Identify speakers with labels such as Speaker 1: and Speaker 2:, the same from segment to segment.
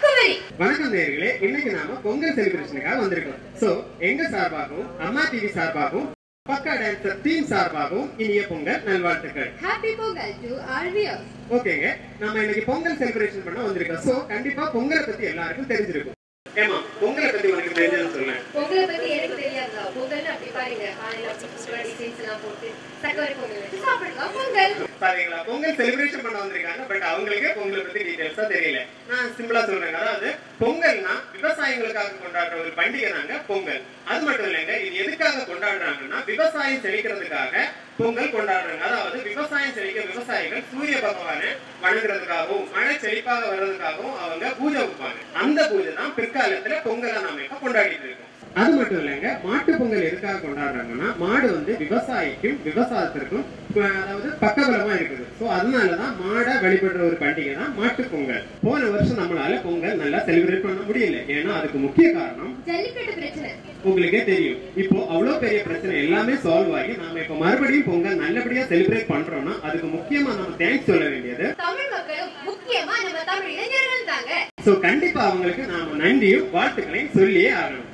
Speaker 1: குமரி
Speaker 2: வணக்கம் நேயர்களே இன்னைக்கு நாம பொங்கல் செலிப்ரேஷனுக்காக வந்திருக்கோம் சோ எங்க சார்பாகவும் அம்மா டிவி சார்பாகவும் பக்கா டான்சர் டீம் சார்பாகவும் இனிய பொங்கல் நல்வாழ்த்துக்கள்
Speaker 1: happy Pongal to all viewers
Speaker 2: ஓகேங்க நம்ம இன்னைக்கு பொங்கல் செலிப்ரேஷன் பண்ண வந்திருக்கோம் சோ கண்டிப்பா பொங்கலை பத்தி எல்லாருக்கும் தெரிஞ்சிருக்கும் ஏமா பொங்கலை பத்தி உனக்கு தெரிஞ்சதுன்னு சொல்லேன்
Speaker 1: பொங்கலை பத்தி எனக்கு தெரியாதா பொங்கல்னு அப்படி பாருங்க காலையில அப்படி டிசைன்ஸ் எல்லாம் போட்டு சக்கரை பொங்கல் வச்சு சாப்பிடுங்க பொங்கல்
Speaker 2: பாத்தீங்களா பொங்கல் செலிப்ரேஷன் பண்ண வந்திருக்காங்க பட் அவங்களுக்கே பொங்கலை பத்தி டீடைல்ஸா தெரியல நான் சிம்பிளா சொல்றேன் அதாவது பொங்கல்னா விவசாயிகளுக்காக கொண்டாடுற ஒரு பண்டிகை தாங்க பொங்கல் அது மட்டும் இல்லைங்க இது எதுக்காக கொண்டாடுறாங்கன்னா விவசாயம் செழிக்கிறதுக்காக பொங்கல் கொண்டாடுறாங்க அதாவது விவசாயம் செழிக்க விவசாயிகள் சூரிய பகவானை வணங்குறதுக்காகவும் மழை செழிப்பாக வர்றதுக்காகவும் அவங்க பூஜை வைப்பாங்க அந்த பூஜை தான் பிற்காலத்துல பொங்கலை நாம இப்ப கொண்டாடிட்டு இருக்கோம் அது மட்டும் இல்லைங்க மாட்டு பொங்கல் எதுக்காக கொண்டாடுறாங்கன்னா மாடு வந்து விவசாயிக்கும் விவசாயத்திற்கும் அஹ், அதாவது பக்கபலமா இருக்குது சோ அதனாலதான் மாடை வழிபடுற ஒரு பண்டிகை தான் மாட்டு பொங்கல் போன வருஷம் நம்மளால பொங்கல் நல்லா செலிப்ரேட் பண்ண முடியல ஏன்னா அதுக்கு முக்கிய காரணம்
Speaker 1: ஜல்லிக்கட்டு பிரச்சனை
Speaker 2: உங்களுக்கே தெரியும் இப்போ அவ்வளவு பெரிய பிரச்சனை எல்லாமே சால்வ் ஆகி நாம இப்ப மறுபடியும் பொங்கல் நல்லபடியா செலிப்ரேட் பண்றோம்னா அதுக்கு முக்கியமா நம்ம தேங்க்ஸ் சொல்ல வேண்டியது
Speaker 1: தமிழ் மக்களும் முக்கியமா நம்ம தமிழ் இளைஞர்கள் தாங்க
Speaker 2: சோ கண்டிப்பா அவங்களுக்கு நாம நன்றியும் வாழ்த்துக்களையும் சொல்லியே ஆகணும்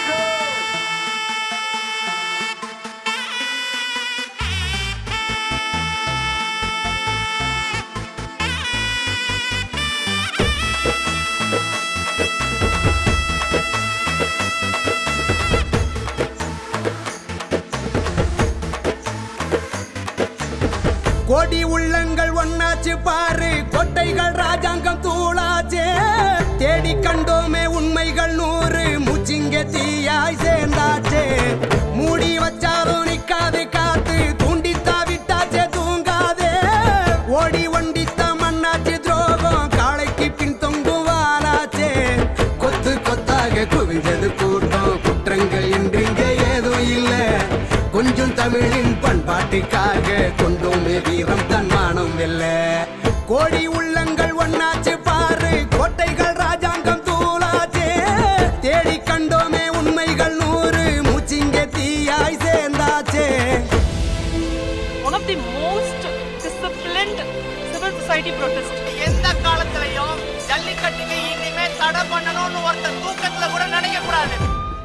Speaker 3: கோடி உள்ளங்கள் ஒன்னாச்சு பாரு கொட்டைகள் ராஜாங்கம் தூளாச்சே தேடி கண்டோமே உண்மைகள் நூறு முச்சிங்க தீயாய் சேர்ந்தாச்சே மூடி வச்சாலும் நிக்காது காத்து தூண்டித்தா விட்டாச்சே தூங்காதே ஓடி ஒண்டித்த மண்ணாச்சு துரோகம் காளைக்கு பின் தொங்குவாராச்சே கொத்து கொத்தாக குவிஞ்சது கூட்டம் குற்றங்கள் இன்றிங்க ஏதும் இல்ல கொஞ்சம் தமிழின் பண்பாட்டுக்காக கொண்டோமே வீரம் தன்மானம் வெல்ல கோடி உள்ளங்கள் ஒன்னாச்சு பாரு கோட்டைகள் ராஜாங்கம் தூளாச்சே தேடி கண்டோமே உண்மைகள் நூறு மூச்சிங்க தீயாய் சேர்ந்தாச்சே
Speaker 4: one of the most disciplined civil society protest.
Speaker 5: எந்த காலத்திலையும் ஜல்லிக்கட்டுக்கு இனிமே தடை பண்ணணும்னு ஒருத்தன் தூக்கத்துல கூட நினைக்க கூடாது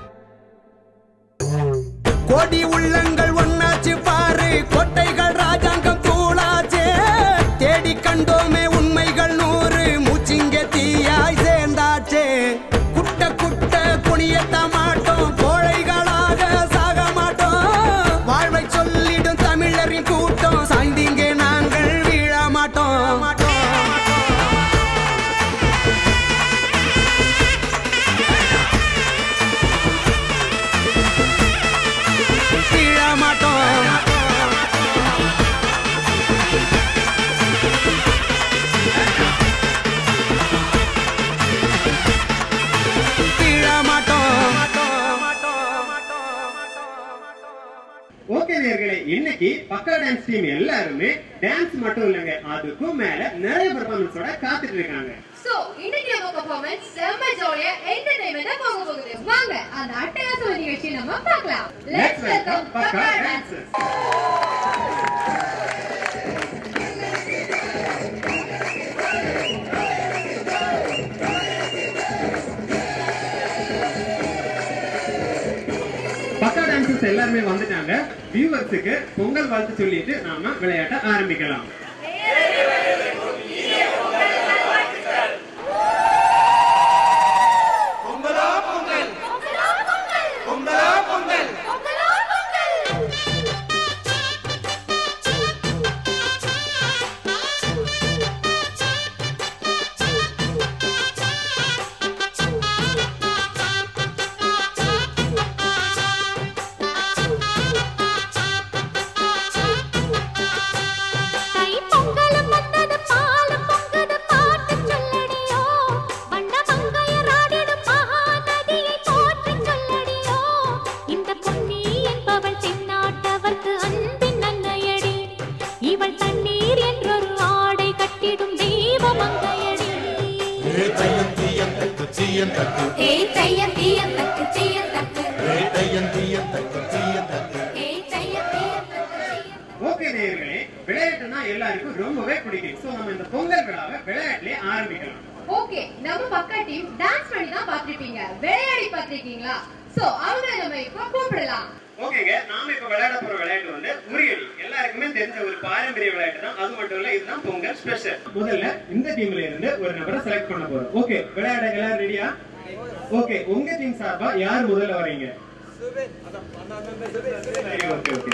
Speaker 3: கோடி உள்ளங்கள் ஒன்னாச்சு பாரு கோட்டைகள் ராஜாங்கம் தூளாச்சே தேடி கண்டோமே உண்மைகள் நூறு மூச்சிங்க தீயாய் சேர்ந்தாச்சே குட்ட குட்ட குனியத்த மாட்டோம் கோழைகளாக சாக மாட்டோம் வாழ்வை சொல்லிடும் தமிழரின் கூட்டம் சாய்ந்தீங்க நாங்கள் வீழ மாட்டோம் மாட்டோம் வீழ மாட்டோம் வீழ மாட்டோம்
Speaker 2: ஓகே நேர்களே இன்னைக்கு பக்கா டான்ஸ் டீம் எல்லாருமே டான்ஸ் மட்டும் இல்லைங்க அதுக்கும் மேல நிறைய பெர்ஃபார்மன்ஸோட காத்துட்டு இருக்காங்க
Speaker 1: சோ இன்னைக்கு நம்ம பெர்ஃபார்மன்ஸ் செம்ம ஜாலியா என்டர்டெயின்மெண்டா போக போகுது வாங்க அந்த அட்டகாச நிகழ்ச்சி நம்ம பார்க்கலாம்
Speaker 2: லெட்ஸ் வெல்கம் பக்கா டான்சர்ஸ் பக்கா டான்சர்ஸ் எல்லாருமே வந்துட்டாங்க வியூவர்ஸுக்கு பொங்கல் வாழ்த்து சொல்லிட்டு நாம விளையாட்ட ஆரம்பிக்கலாம்
Speaker 6: தை பொங்கலும் வந்தது பாலும் பொங்குது பாட்டு சொல்லடியோ வண்ண மங்கையராடிடும் மகாநதியை போற்று சொல்லடியோ இந்த பொன்னி என்பவள் தென்னாட்டவர்க்கு அன்பின் அன்னையடி இவள் தண்ணீர் என்றொரு ஆடை கட்டிடும் தெய்வ மங்கையடி ஏய் தையம் தீயம் தக்கு தீயம் தக்கு ஏய் தையம் தீயம்
Speaker 2: ஓகே நேயர்களே விளையாட்டுனா எல்லாருக்கும் ரொம்பவே பிடிக்கும் சோ நம்ம இந்த பொங்கல் விழாவை விளையாட்டுலயே ஆரம்பிக்கலாம்
Speaker 1: ஓகே நம்ம பக்கா டீம் டான்ஸ் பண்ணி தான் பார்த்திருப்பீங்க விளையாடி பார்த்திருக்கீங்களா சோ அவங்க நம்ம இப்ப கூப்பிடலாம்
Speaker 2: ஓகேங்க நாம இப்ப விளையாட போற விளையாட்டு வந்து உரியடி எல்லாருக்குமே தெரிஞ்ச ஒரு பாரம்பரிய விளையாட்டு தான் அது மட்டும் இல்ல இதுதான் பொங்கல் ஸ்பெஷல் முதல்ல இந்த டீம்ல இருந்து ஒரு நபரை செலக்ட் பண்ண போறோம் ஓகே விளையாட எல்லாரும் ரெடியா ஓகே உங்க டீம் சார்பா யார் முதல்ல வரீங்க சரி ஓகே ஓகே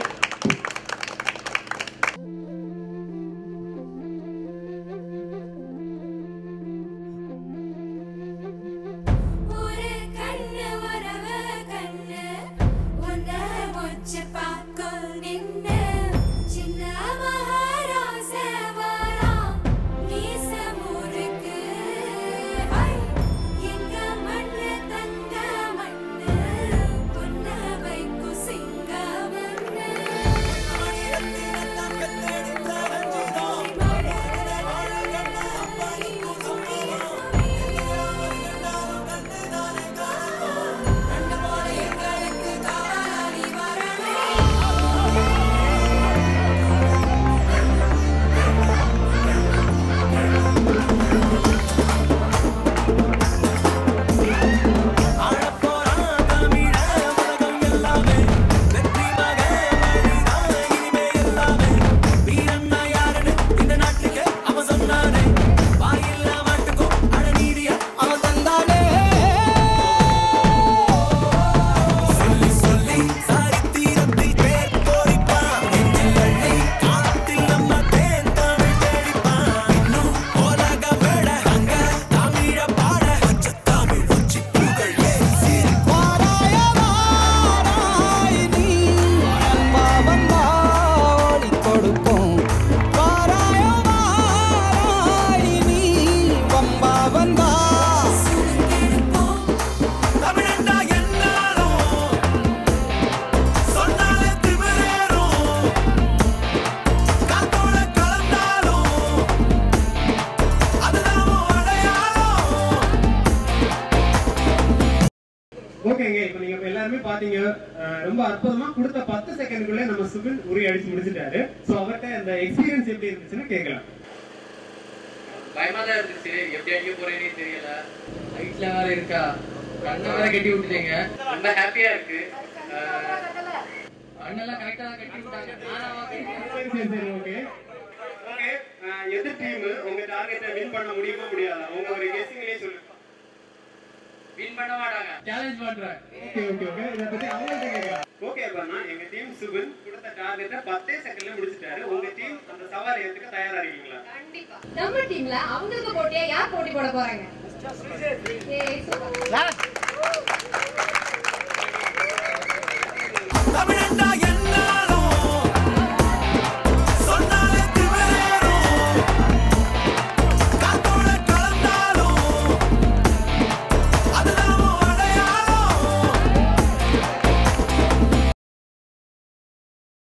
Speaker 7: ஒரு கண்ணு வரவ கண்ணு உன்ன முச்சு பார்க்கும் நின்னு சின்ன மகாராசவரா மீச முறுக்கு ஐ, எங்க மண்ணு தங்க மண்ணு பொன்ன வைக்கும் சிங்க மண்ணு
Speaker 2: ஓகேங்க இப்போ நீங்க இப்ப எல்லாருமே பாத்தீங்க அஹ், ரொம்ப அற்புதமா கொடுத்த பத்து செகண்ட்குள்ள நம்ம சுபின் உரி அடிச்சு முடிச்சிட்டாரு சோ அவர்கிட்ட அந்த எக்ஸ்பீரியன்ஸ் எப்படி இருந்துச்சுன்னு கேட்கலாம்
Speaker 8: பயமா தான் இருந்துச்சு எப்படி அடிக்க போறேனே தெரியல ஹைட்ல வேற இருக்கா கண்ணை வேற கட்டி விட்டுட்டீங்க ரொம்ப ஹாப்பியா இருக்கு அஹ், அண்ணெல்லாம் கரெக்டா தான் கட்டி விட்டாங்க நானா
Speaker 2: சரி சரி சரி ஓகே ஓகே எதிர் டீம் உங்க டார்கெட்டை வின் பண்ண முடியுமா முடியாதா உங்க ஒரு கெஸிங்லயே சொல்லுங்க
Speaker 8: வின் பண்ண மாட்டாங்க சேலஞ்ச் பண்றேன்
Speaker 2: ஓகே ஓகே ஓகே இத பத்தி அவங்கள்ட்ட கேட்கலாம் ஓகே அப்பனா எங்க டீம் சுபின் கொடுத்த டார்கெட்டை பத்தே செகண்ட்ல முடிச்சிட்டாரு உங்க டீம் அந்த சவால் ஏத்துக்க தயாரா இருக்கீங்களா
Speaker 1: கண்டிப்பா நம்ம டீம்ல அவங்களுக்கு போட்டியா யார் போட்டி போட போறாங்க ஏய், super.
Speaker 3: தமிழண்டா